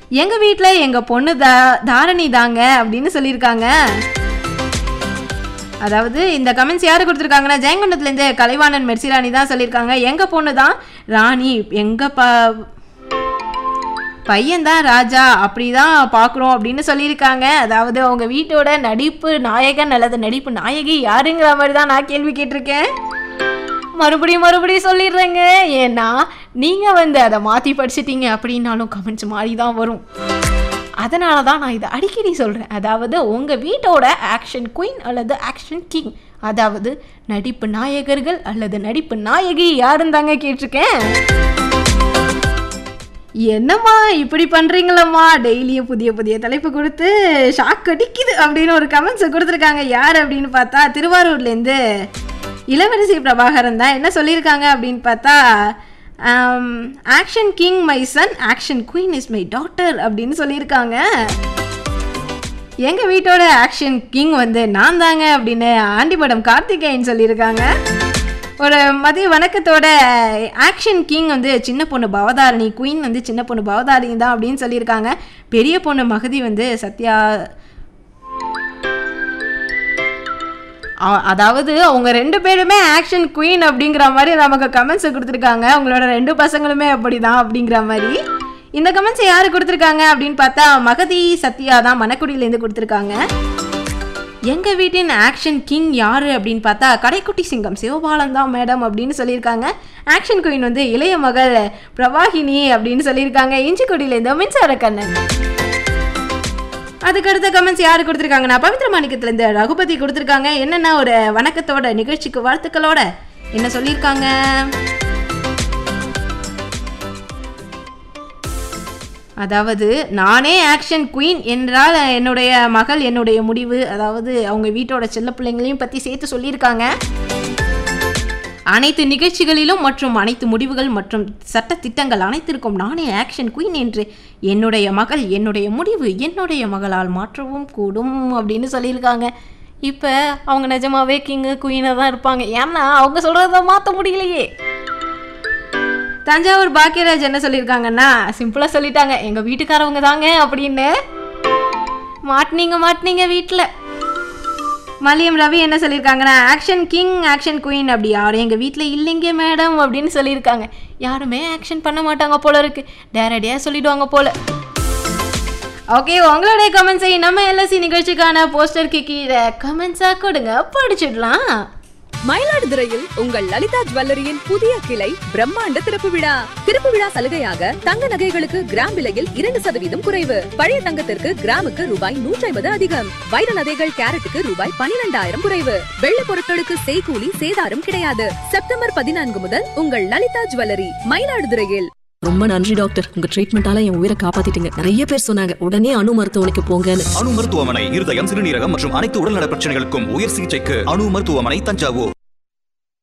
எங்க வீட்ல எங்க பொண்ணு தா தாரணி தாங்க அப்படின்னு சொல்லியிருக்காங்க அதாவது இந்த கமெண்ட்ஸ் யாரு கொடுத்துருக்காங்கன்னா ஜெயங்கொண்டத்துலேருந்து கலைவாணன் மெர்சிராணி தான் சொல்லியிருக்காங்க எங்க பொண்ணு தான் ராணி எங்க ப பையன் தான் ராஜா அப்படிதான் பார்க்குறோம் அப்படின்னு சொல்லியிருக்காங்க அதாவது அவங்க வீட்டோட நடிப்பு நாயகன் அல்லது நடிப்பு நாயகி யாருங்கிற மாதிரி தான் நான் கேள்வி கேட்டிருக்கேன் மறுபடியும் மறுபடியும் சொல்லிடுறேங்க ஏன்னா நீங்கள் வந்து அதை மாற்றி படிச்சிட்டீங்க அப்படின்னாலும் கமெண்ட்ஸ் மாதிரி தான் வரும் அதனால தான் நான் இதை அடிக்கடி சொல்கிறேன் அதாவது உங்கள் வீட்டோட ஆக்ஷன் குயின் அல்லது ஆக்ஷன் கிங் அதாவது நடிப்பு நாயகர்கள் அல்லது நடிப்பு நாயகி யாருன்னு தாங்க கேட்டிருக்கேன் என்னம்மா இப்படி பண்ணுறீங்களம்மா டெய்லியும் புதிய புதிய தலைப்பு கொடுத்து ஷாக் அடிக்குது அப்படின்னு ஒரு கமெண்ட்ஸை கொடுத்துருக்காங்க யார் அப்படின்னு பார்த்தா திருவாரூர்லேருந்து இளவரசி பிரபாகரன் தான் என்ன சொல்லியிருக்காங்க அப்படின்னு பார்த்தா action king my son action queen is my daughter அப்படின்னு சொல்லியிருக்காங்க எங்கள் வீட்டோட ஆக்ஷன் கிங் வந்து நான் தாங்க அப்படின்னு ஆண்டி மேடம் கார்த்திகேயன் சொல்லியிருக்காங்க ஒரு மதிய வணக்கத்தோட ஆக்ஷன் கிங் வந்து சின்ன பொண்ணு பவதாரணி குயின் வந்து சின்ன பொண்ணு பவதாரணி தான் அப்படின்னு சொல்லியிருக்காங்க பெரிய பொண்ணு மகதி வந்து சத்யா அ- அதாவது அவங்க ரெண்டு பேருமே ஆக்ஷன் குயின் அப்படிங்கிற மாதிரி நமக்கு கமெண்ட்ஸ் கொடுத்துருக்காங்க அவங்களோட ரெண்டு பசங்களுமே அப்படிதான் அப்படிங்கிற மாதிரி இந்த கமெண்ட்ஸ் யார் கொடுத்துருக்காங்க அப்படின்னு பார்த்தா மகதி சத்யா தான் மணக்குடியிலேருந்து கொடுத்துருக்காங்க எங்கள் வீட்டின் ஆக்ஷன் கிங் யார் அப்படின்னு பார்த்தா கடைக்குட்டி சிங்கம் சிவபாலன் தான் மேடம் அப்படின்னு சொல்லியிருக்காங்க ஆக்ஷன் குயின் வந்து இளைய மகள் பிரவாகினி அப்படின்னு சொல்லியிருக்காங்க இஞ்சிக்கொடியிலேருந்து மின்சார கண்ணன் அதுக்கு அடுத்த கமெண்ட்ஸ் யார் கொடுத்துருக்காங்கன்னா பவித்ர மாணிக்கத்துலேருந்து ரகுபதி கொடுத்துருக்காங்க என்னென்ன ஒரு வணக்கத்தோட நிகழ்ச்சிக்கு வாழ்த்துக்களோட என்ன சொல்லியிருக்காங்க அதாவது நானே ஆக்ஷன் குயின் என்றால் என்னுடைய மகள் என்னுடைய முடிவு அதாவது அவங்க வீட்டோட செல்ல பிள்ளைங்களையும் பற்றி சேர்த்து சொல்லியிருக்காங்க அனைத்து நிகழ்ச்சிகளிலும் மற்றும் அனைத்து முடிவுகள் மற்றும் சட்ட திட்டங்கள் அனைத்திற்கும் நானே ஆக்ஷன் குயின் என்று என்னுடைய மகள் என்னுடைய முடிவு என்னுடைய மகளால் மாற்றவும் கூடும் அப்படின்னு சொல்லியிருக்காங்க இப்போ அவங்க நிஜமாவே கிங்கு குயினாக தான் இருப்பாங்க ஏன்னா அவங்க சொல்கிறத மாற்ற முடியலையே தஞ்சாவூர் பாக்கியராஜ் என்ன சொல்லியிருக்காங்கன்னா சிம்பிளாக சொல்லிட்டாங்க எங்கள் வீட்டுக்காரவங்க தாங்க அப்படின்னு மாட்டினீங்க மாட்டினீங்க வீட்டில் மலியம் ரவி என்ன சொல்லியிருக்காங்கன்னா ஆக்ஷன் கிங் ஆக்ஷன் குயின் அப்படி யாரும் எங்கள் வீட்டில் இல்லைங்க மேடம் அப்படின்னு சொல்லியிருக்காங்க யாருமே ஆக்ஷன் பண்ண மாட்டாங்க போல இருக்கு டேரடியாக சொல்லிடுவாங்க போல ஓகே உங்களுடைய கமெண்ட்ஸை நம்ம எல்எஸ்சி நிகழ்ச்சிக்கான போஸ்டருக்கு கீழே கமெண்ட்ஸாக கொடுங்க படிச்சிடலாம் மயிலாடுதுறையில் உங்கள் லலிதா ஜுவல்லரியின் புதிய கிளை பிரம்மாண்ட திறப்பு விழா திறப்பு விழா சலுகையாக தங்க நகைகளுக்கு கிராம் விலையில் இரண்டு சதவீதம் குறைவு பழைய தங்கத்திற்கு கிராமுக்கு ரூபாய் நூற்றி ஐம்பது அதிகம் வைர நகைகள் கேரட்டுக்கு ரூபாய் பனிரெண்டாயிரம் குறைவு வெள்ளி பொருட்களுக்கு செய்கூலி சேதாரம் கிடையாது செப்டம்பர் பதினான்கு முதல் உங்கள் லலிதா ஜுவல்லரி மயிலாடுதுறையில் ரொம்ப நன்றி டாக்டர் உங்க ட்ரீட்மெண்டால என் உயிரை காப்பாத்திட்டீங்க நிறைய பேர் சொன்னாங்க உடனே அணு மருத்துவமனைக்கு போங்கன்னு அணு மருத்துவமனை இருதயம் சிறுநீரகம் மற்றும் அனைத்து உடல்நல பிரச்சனைகளுக்கும் உயர் சிகிச்சைக்கு அணு மருத்துவமனை தஞ்சாவூர்